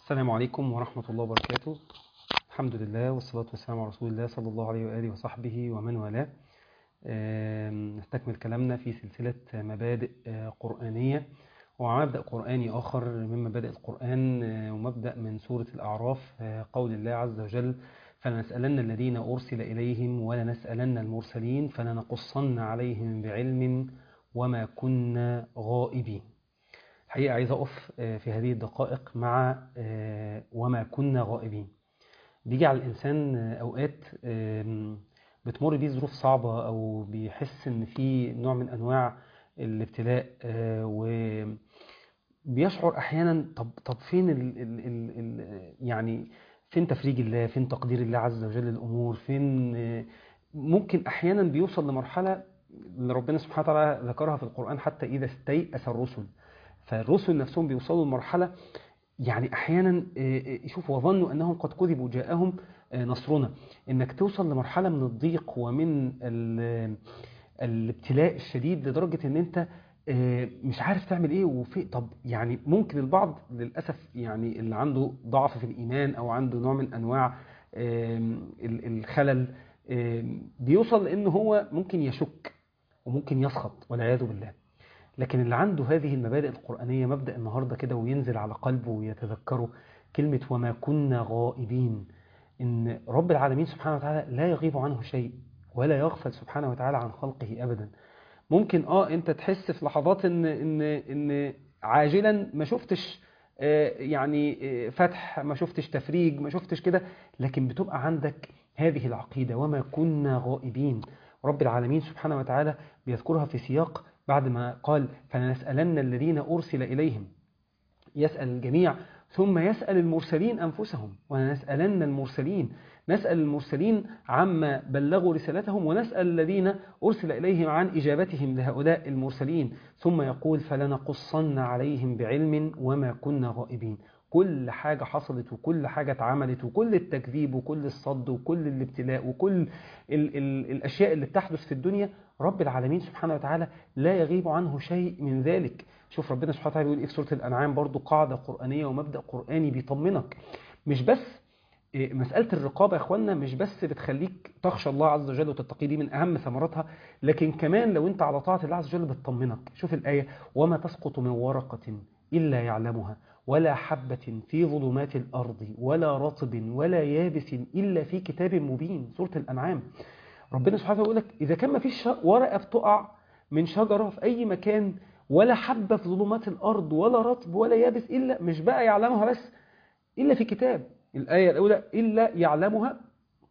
السلام عليكم ورحمة الله وبركاته الحمد لله والصلاة والسلام على رسول الله صلى الله عليه وآله وصحبه ومن والاه آم، نستكمل كلامنا في سلسلة مبادئ آه، قرآنية ومع مبدأ قرآني آخر من مبادئ القرآن آه، ومبدأ من سورة الأعراف آه، قول الله عز وجل فلنسألن الذين أرسل إليهم ولنسألن المرسلين فلنقصن عليهم بعلم وما كنا غائبين الحقيقة عايز أقف آه، في هذه الدقائق مع آه، وما كنا غائبين بيجي على الإنسان آه، أوقات آم، بتمر بيه ظروف صعبة أو بيحس إن في نوع من أنواع الابتلاء آه، وبيشعر أحيانا طب طب فين ال ال ال ال يعني فين تفريج الله فين تقدير الله عز وجل للأمور فين آه، ممكن أحيانا بيوصل لمرحلة اللي ربنا سبحانه وتعالى ذكرها في القرآن حتى إذا استيأس الرسل فالرسل نفسهم بيوصلوا لمرحلة يعني أحيانا آه، آه، شوف وظنوا أنهم قد كذبوا جاءهم آه، نصرنا إنك توصل لمرحلة من الضيق ومن ال- الابتلاء الشديد لدرجة إن أنت آه، مش عارف تعمل إيه وفي طب يعني ممكن البعض للأسف يعني اللي عنده ضعف في الإيمان أو عنده نوع من أنواع آم، ال- الخلل آم، بيوصل لأن هو ممكن يشك وممكن يسخط والعياذ بالله لكن اللي عنده هذه المبادئ القرآنية مبدأ النهاردة كده وينزل على قلبه ويتذكره كلمة وما كنا غائبين إن رب العالمين سبحانه وتعالى لا يغيب عنه شيء ولا يغفل سبحانه وتعالى عن خلقه أبدا ممكن اه انت تحس في لحظات ان ان ان عاجلا ما شفتش آه، يعني آه، فتح ما شفتش تفريج ما شفتش كده لكن بتبقى عندك هذه العقيدة وما كنا غائبين رب العالمين سبحانه وتعالى بيذكرها في سياق بعد ما قال فلنسألن الذين أرسل إليهم يسأل الجميع ثم يسأل المرسلين أنفسهم ولنسألن المرسلين نسأل المرسلين عما بلغوا رسالتهم ونسأل الذين أرسل إليهم عن إجابتهم لهؤلاء المرسلين ثم يقول فلنقصن عليهم بعلم وما كنا غائبين كل حاجة حصلت وكل حاجة اتعملت وكل التكذيب وكل الصد وكل الابتلاء وكل ال ال الأشياء اللي بتحدث في الدنيا رب العالمين سبحانه وتعالى لا يغيب عنه شيء من ذلك شوف ربنا سبحانه وتعالى بيقول إيه في سورة الأنعام برضو قاعدة قرآنية ومبدأ قرآني بيطمنك مش بس إيه، مسألة الرقابة يا إخوانا مش بس بتخليك تخشى الله عز وجل وتتقي دي من أهم ثمراتها لكن كمان لو أنت على طاعة الله عز وجل بتطمنك شوف الآية وما تسقط من ورقة إلا يعلمها ولا حبة في ظلمات الأرض ولا رطب ولا يابس إلا في كتاب مبين سورة الأنعام ربنا سبحانه وتعالى يقول لك إذا كان ما فيش ورقة بتقع من شجرة في أي مكان ولا حبة في ظلمات الأرض ولا رطب ولا يابس إلا مش بقى يعلمها بس إلا في كتاب الآية الأولى إلا يعلمها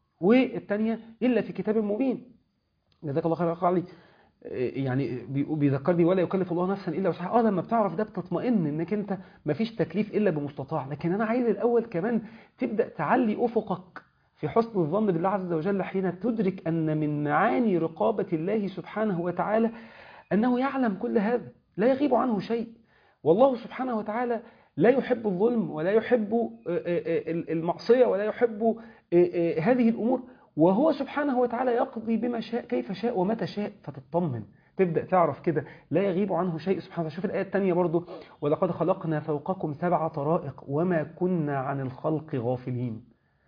والثانية إلا في كتاب مبين جزاك الله خير يا أخ علي إيه يعني بي- بيذكرني ولا يكلف الله نفسا الا وسعها اه لما بتعرف ده بتطمئن انك انت مفيش تكليف الا بمستطاع لكن انا عايز الاول كمان تبدا تعلي افقك في حسن الظن بالله عز وجل حين تدرك ان من معاني رقابه الله سبحانه وتعالى انه يعلم كل هذا لا يغيب عنه شيء والله سبحانه وتعالى لا يحب الظلم ولا يحب آه، آه، آه، المعصيه ولا يحب آه، آه، هذه الامور وهو سبحانه وتعالى يقضي بما شاء كيف شاء ومتى شاء فتطمن تبدأ تعرف كده لا يغيب عنه شيء سبحانه وتعالى شوف الآية الثانية برضو ولقد خلقنا فوقكم سبع طرائق وما كنا عن الخلق غافلين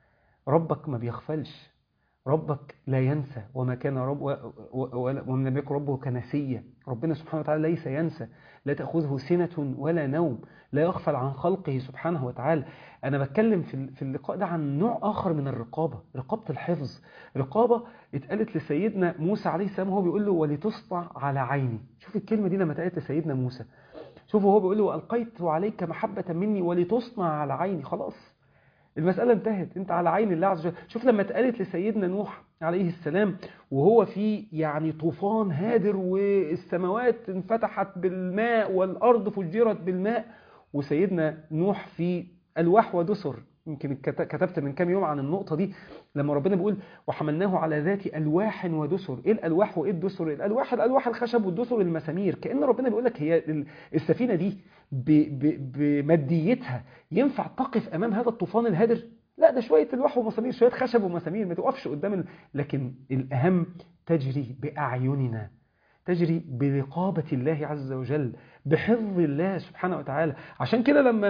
ربك ما بيغفلش ربك لا ينسى وما كان رب و- و- ولا- ومن لم يكن ربه كنسيا ربنا سبحانه وتعالى ليس ينسى لا تأخذه سنة ولا نوم لا يغفل عن خلقه سبحانه وتعالى أنا بتكلم في ال- في اللقاء ده عن نوع آخر من الرقابة رقابة الحفظ رقابة اتقالت لسيدنا موسى عليه السلام وهو بيقول له ولتصنع على عيني شوف الكلمة دي لما اتقالت لسيدنا موسى شوفوا هو بيقول له وألقيت عليك محبة مني ولتصنع على عيني خلاص المسألة انتهت انت على عين الله عز وجل شوف لما اتقالت لسيدنا نوح عليه السلام وهو في يعني طوفان هادر والسماوات انفتحت بالماء والأرض فجرت بالماء وسيدنا نوح في ألواح ودسر يمكن كت- كتبت من كام يوم عن النقطة دي لما ربنا بيقول وحملناه على ذات ألواح ودسر إيه الألواح وإيه الدسر الألواح الألواح الخشب والدسر المسامير كأن ربنا بيقول لك هي ال- السفينة دي ب- ب- بماديتها ينفع تقف أمام هذا الطوفان الهادر لا ده شوية الواح ومسامير شوية خشب ومسامير ما توقفش قدام ال... لكن الأهم تجري بأعيننا تجري برقابة الله عز وجل بحفظ الله سبحانه وتعالى عشان كده لما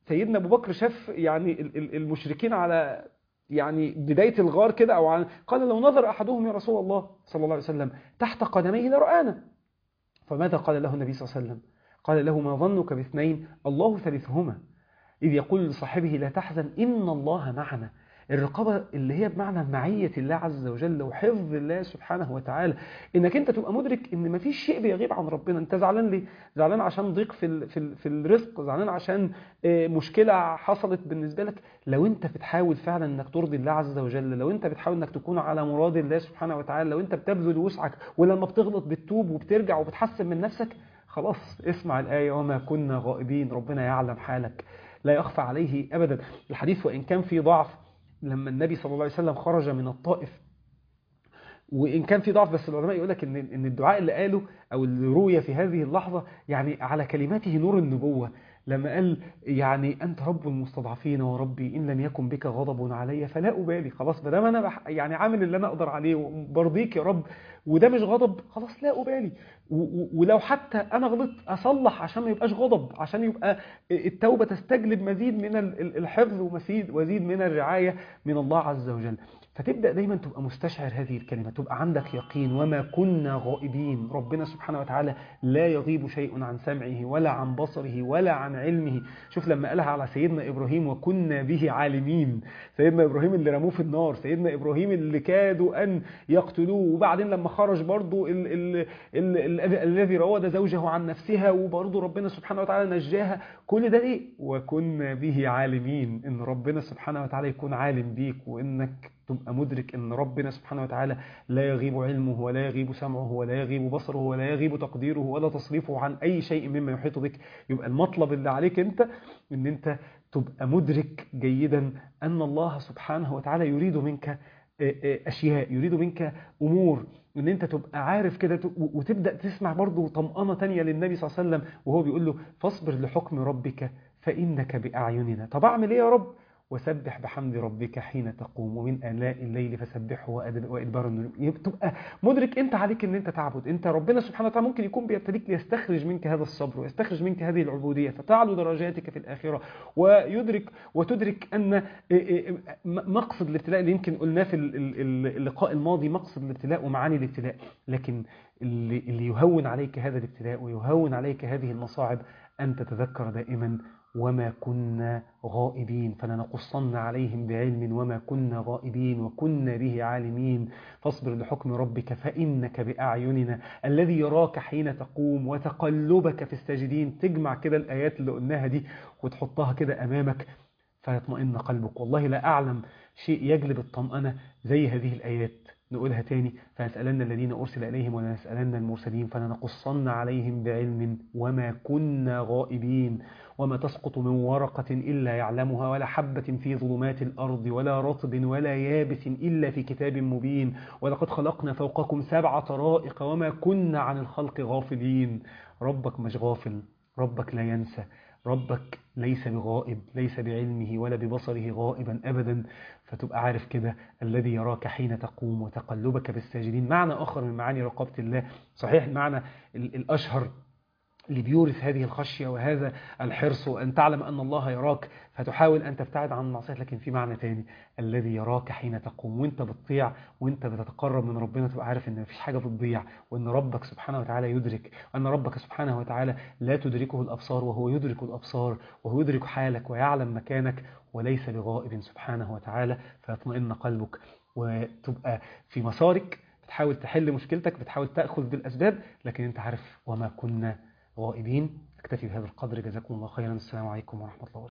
سيدنا ابو بكر شاف يعني ال- ال- المشركين على يعني بداية الغار كده او على قال لو نظر احدهم يا رسول الله صلى الله عليه وسلم تحت قدميه لرآنا فماذا قال له النبي صلى الله عليه وسلم قال له ما ظنك باثنين الله ثالثهما إذ يقول لصاحبه لا تحزن إن الله معنا الرقابة اللي هي بمعنى معية الله عز وجل وحفظ الله سبحانه وتعالى انك انت تبقى مدرك ان مفيش شيء بيغيب عن ربنا انت زعلان ليه زعلان عشان ضيق في ال- في ال- في الرزق زعلان عشان آه، مشكلة حصلت بالنسبة لك لو انت بتحاول فعلا انك ترضي الله عز وجل لو انت بتحاول انك تكون على مراد الله سبحانه وتعالى لو انت بتبذل وسعك ولما بتغلط بتتوب وبترجع وبتحسن من نفسك خلاص اسمع الآية وما كنا غائبين ربنا يعلم حالك لا يخفى عليه أبدا الحديث وإن كان في ضعف لما النبي صلى الله عليه وسلم خرج من الطائف وإن كان في ضعف بس العلماء يقول لك إن إن الدعاء اللي قاله أو اللي روي في هذه اللحظة يعني على كلماته نور النبوة لما قال يعني أنت رب المستضعفين وربي إن لم يكن بك غضب علي فلا أبالي خلاص ما دام أنا بح يعني عامل اللي أنا أقدر عليه وبرضيك يا رب وده مش غضب خلاص لا أبالي و- و- ولو حتى أنا غلطت أصلح عشان ما يبقاش غضب عشان يبقى التوبة تستجلب مزيد من ال- ال- الحفظ ومزيد وزيد من الرعاية من الله عز وجل فتبدأ دايما تبقى مستشعر هذه الكلمة تبقى عندك يقين وما كنا غائبين ربنا سبحانه وتعالى لا يغيب شيء عن سمعه ولا عن بصره ولا عن علمه شوف لما قالها على سيدنا إبراهيم وكنا به عالمين سيدنا إبراهيم اللي رموه في النار سيدنا إبراهيم اللي كادوا أن يقتلوه وبعدين لما خرج برضو ال ال ال ال الذي راود زوجه عن نفسها وبرضو ربنا سبحانه وتعالى نجاها كل ده ايه وكنا به عالمين ان ربنا سبحانه وتعالى يكون عالم بيك وانك تبقى مدرك ان ربنا سبحانه وتعالى لا يغيب علمه ولا يغيب سمعه ولا يغيب بصره ولا يغيب تقديره ولا تصريفه عن اي شيء مما يحيط بك يبقى المطلب اللي عليك انت ان انت تبقى مدرك جيدا ان الله سبحانه وتعالى يريد منك اشياء يريد منك امور ان انت تبقى عارف كده ت- وتبدا تسمع برضه طمأنه تانية للنبي صلى الله عليه وسلم وهو بيقول له فاصبر لحكم ربك فانك باعيننا طب اعمل ايه يا رب وسبح بحمد ربك حين تقوم ومن آلاء الليل فسبحه وأدب- وإدبار النجوم يبقى تبقى مدرك أنت عليك أن أنت تعبد أنت ربنا سبحانه وتعالى ممكن يكون بيبتليك ليستخرج منك هذا الصبر ويستخرج منك هذه العبودية فتعلو درجاتك في الآخرة ويدرك وتدرك أن مقصد الابتلاء اللي يمكن قلناه في ال- ال- اللقاء الماضي مقصد الابتلاء ومعاني الابتلاء لكن اللي اللي يهون عليك هذا الابتلاء ويهون عليك هذه المصاعب أن تتذكر دائما وما كنا غائبين فلنقصن عليهم بعلم وما كنا غائبين وكنا به عالمين فاصبر لحكم ربك فإنك بأعيننا الذي يراك حين تقوم وتقلبك في الساجدين تجمع كده الآيات اللي قلناها دي وتحطها كده أمامك فيطمئن قلبك والله لا أعلم شيء يجلب الطمأنة زي هذه الآيات نقولها تاني فنسألن الذين أرسل إليهم ولنسألن المرسلين فلنقصن عليهم بعلم وما كنا غائبين وما تسقط من ورقة إلا يعلمها ولا حبة في ظلمات الأرض ولا رطب ولا يابس إلا في كتاب مبين ولقد خلقنا فوقكم سبع طرائق وما كنا عن الخلق غافلين ربك مش غافل ربك لا ينسى ربك ليس بغائب ليس بعلمه ولا ببصره غائبا أبدا فتبقى عارف كده الذي يراك حين تقوم وتقلبك بالساجدين معنى آخر من معاني رقابة الله صحيح المعنى ال- الأشهر اللي بيورث هذه الخشية وهذا الحرص وأن تعلم أن الله يراك فتحاول أن تبتعد عن المعصية لكن في معنى تاني الذي يراك حين تقوم وانت بتطيع وانت بتتقرب من ربنا تبقى عارف ان مفيش حاجة بتضيع وان ربك سبحانه وتعالى يدرك وان ربك سبحانه وتعالى لا تدركه الأبصار وهو يدرك الأبصار وهو يدرك حالك ويعلم مكانك وليس بغائب سبحانه وتعالى فيطمئن قلبك وتبقى في مسارك بتحاول تحل مشكلتك بتحاول تأخذ بالأسباب لكن انت عارف وما كنا غائبين اكتفي بهذا القدر جزاكم الله خيرا السلام عليكم ورحمة الله وبركاته